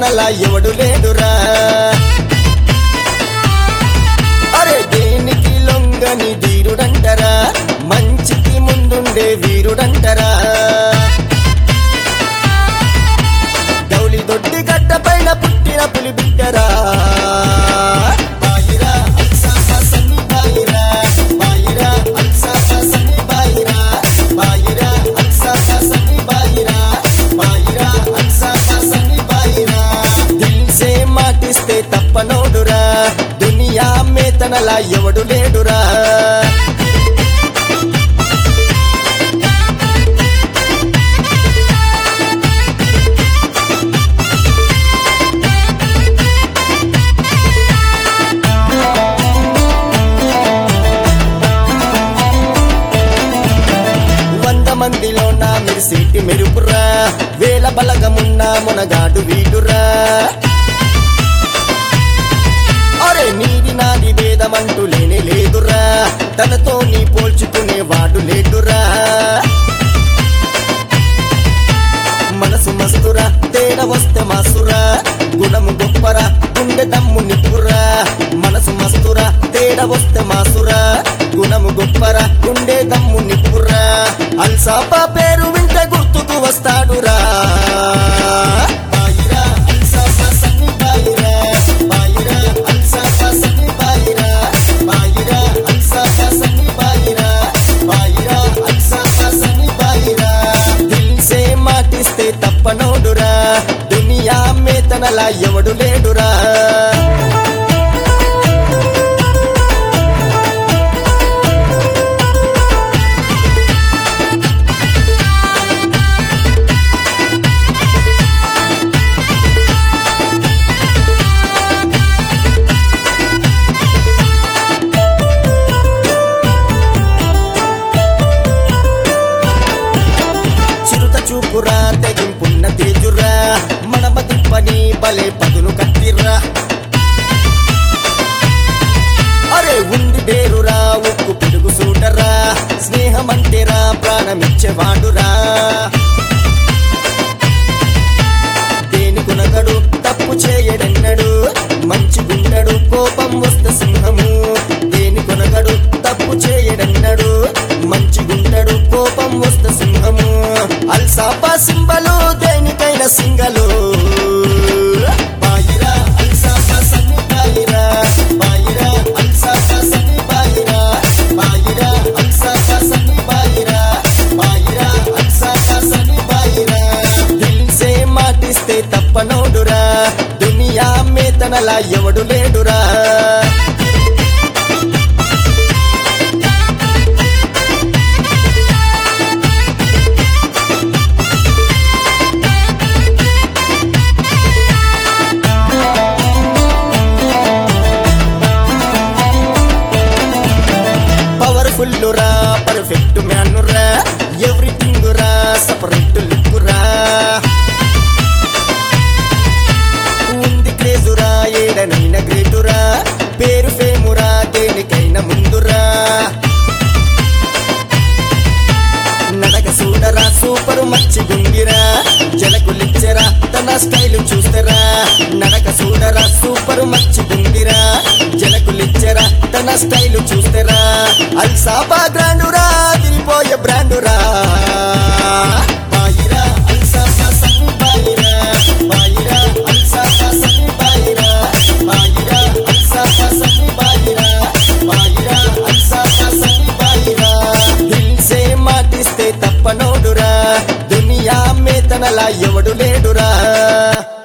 తనలా ఎవడు లేడురా అరే దేనికి లొంగని ధీరుడంటరా మంచికి ముందుండే వీరుడంటరా గౌలి దొడ్డి గడ్డ పైన పుట్టిన పులి బిడ్డరా బాయిరా, అల్సాఫా సన్ని బాయిరా. బాయిరా, అల్సాఫా సన్ని బాయిరా. బాయిరా, అల్సాఫా సన్ని బాయిరా. బాయిరా, అల్సాఫా సన్ని బాయిరా. దిల్ సే మాటిస్తే తప్పనోడురా దునియా మేతనలా ఎవడు లేడురా వంద మందిలో నా మెరిసేటి మెరుపురా వేల బలగమున్న మునగాడు వీడురా అరే నీది నాది భేదమంటూ లేనే లేదురా తనతో నీ పోల్చుకునే వాడు లేడురా మనసు మస్తురా తేడా వస్తే మాసురా గుణము గొప్పరా గుండె దమ్ము నిప్పురా మనసు మస్తురా తేడా వస్తే మాసురా గుణము గొప్పరా గుండె దమ్ము నిప్పురా అల్సాపా పేరు వింటే గుర్తుకు వస్తాడురా బాయిరా, అల్సాపా సన్ని బాయిరా. బాయిరా, అల్సాపా సన్ని బాయిరా. బాయిరా, అల్సాపా సన్ని బాయిరా. బాయిరా, అల్సాపా సన్ని బాయిరా. దిల్ సే మాటిస్తే తప్పనోడురా దునియా మేతనలా ఎవడు లేడురా చిరుత చూపురా తెగింపున్న తేజురా మనమ తిప్పని బలే పదును కత్తిర్రా అరే ఉంది డేరురా ఉక్కు పిడుగు సూటరా స్నేహమంటేరా ప్రాణమిచ్చేవాడురా దేని కొనగడు తప్పు చేయడన్నడు మంచి గుండడు కోపం వస్తే సింహము దేని కొనగడు తప్పు చేయడన్నడు మంచి గుండడు కోపం వస్తే సింహము అల్సాపా సింబలు దేనికైనా సింగలు బాయిరా అల్సాపా సన్ని బాయిరా బాయిరా అల్సాపా సన్ని బాయిరా బాయిరా అల్సాపా సన్ని బాయిరా బాయిరా అల్సాపా సన్ని బాయిరా దిల్ సే మాటిస్తే తప్పనోడురా దునియా మేతనలా ఎవడు లేడురా పవర్ఫుల్ రా పర్ఫెక్ట్ మ్యాన్ రా ఎవ్రీథింగ్ రా సపరేట్ లుక్ రా ఉంది క్రేజురా ఏడనైన గ్రేటురా పేరు ఫేమురా దేనికైనా ముందురా నడక చూడరా సూపర్ మచ్చి గుంగిరా జలకులిచ్చరా తన స్టైల్ చూస్తారా నడక చూడరా సూపర్ మచ్చి గుంగిరా జలకులిచ్చరా తన స్టైల్ చూస్తారా అల్సాబా గ్రాండురా తిరిపోయే బ్రాండురా బాయిరా అల్సాబా సన్ని బాయిరా బాయిరా అల్సాబా సన్ని బాయిరా బాయిరా అల్సాబా సన్ని బాయిరా బాయిరా అల్సాబా సన్ని బాయిరా దిల్ సే మాటిస్తే తప్పనోడురా దునియా మేతనలా ఎవడు లేడురా